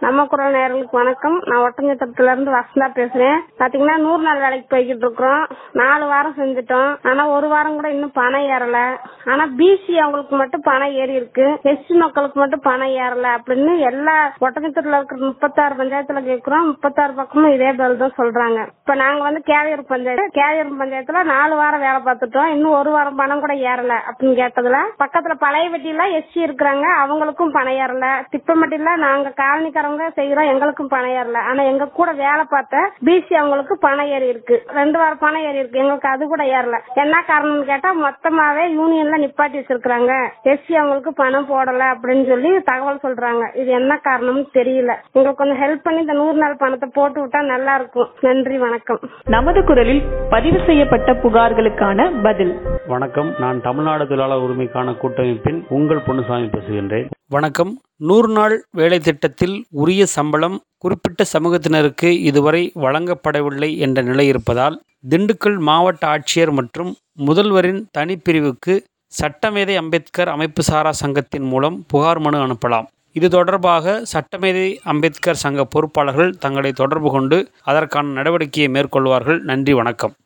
நம்ம குரல் நேயர்களுக்கு வணக்கம் நான் ஒட்டஞ்சத்திரத்துல இருந்து வசந்தா பேசுறேன் பாத்தீங்கன்னா நூறு நாள் வேலைக்கு போய்கிட்டு இருக்கிறோம் நாலு வாரம் செஞ்சுட்டோம் ஆனா ஒரு வாரம் கூட இன்னும் பணம் ஏறல ஆனா பிசி அவங்களுக்கு மட்டும் பணம் ஏறி இருக்கு எஸ்சி மக்களுக்கு மட்டும் பணம் ஏறல அப்படின்னு எல்லா ஒட்டஞ்சத்திரத்துல இருக்கிற முப்பத்தாறு பஞ்சாயத்துல கேக்குறோம் முப்பத்தாறு பக்கமும் இதே பதில் தான் சொல்றாங்க இப்ப நாங்க வந்து கேவியர் பஞ்சாயத்து கேவியர் பஞ்சாயத்துல நாலு வாரம் வேலை பார்த்துட்டோம் இன்னும் ஒரு வாரம் பணம் கூட ஏறல அப்படின்னு கேட்டதுல பக்கத்துல பழைய வெட்டியில எஸ்சி இருக்கிறாங்க அவங்களுக்கும் பணம் ஏறல திப்பமட்டில நாங்க காலனிக்காரங்க செய்யறோம் எங்களுக்கும் பணம் ஏறல ஆனா எங்க கூட வேலை பார்த்த பிசி அவங்களுக்கு பணம் ஏறி இருக்கு ரெண்டு வாரம் பணம் ஏறி இருக்கு எங்களுக்கு அது கூட ஏறல என்ன காரணம்னு கேட்டா மொத்தமாவே யூனியன்ல நிப்பாட்டி வச்சிருக்காங்க எஸ்சி அவங்களுக்கு பணம் போடல அப்படின்னு சொல்லி தகவல் சொல்றாங்க இது என்ன காரணம்னு தெரியல எங்களுக்கு கொஞ்சம் ஹெல்ப் பண்ணி இந்த நூறு நாள் பணத்தை போட்டு விட்டா நல்லா இருக்கும் நன்றி வணக்கம் நமது குரலில் பதிவு செய்யப்பட்ட புகார்களுக்கான பதில் வணக்கம் நான் தமிழ்நாடு தொழிலாளர் உரிமைக்கான கூட்டமைப்பின் உங்கள் பொன்னுசாமி பேசுகின்றேன் வணக்கம் நூறு நாள் வேலை திட்டத்தில் உரிய சம்பளம் குறிப்பிட்ட சமூகத்தினருக்கு இதுவரை வழங்கப்படவில்லை என்ற நிலை இருப்பதால் திண்டுக்கல் மாவட்ட ஆட்சியர் மற்றும் முதல்வரின் தனிப்பிரிவுக்கு சட்டமேதை அம்பேத்கர் அமைப்பு சாரா சங்கத்தின் மூலம் புகார் மனு அனுப்பலாம் இது தொடர்பாக சட்டமேதை அம்பேத்கர் சங்க பொறுப்பாளர்கள் தங்களை தொடர்பு கொண்டு அதற்கான நடவடிக்கையை மேற்கொள்வார்கள் நன்றி வணக்கம்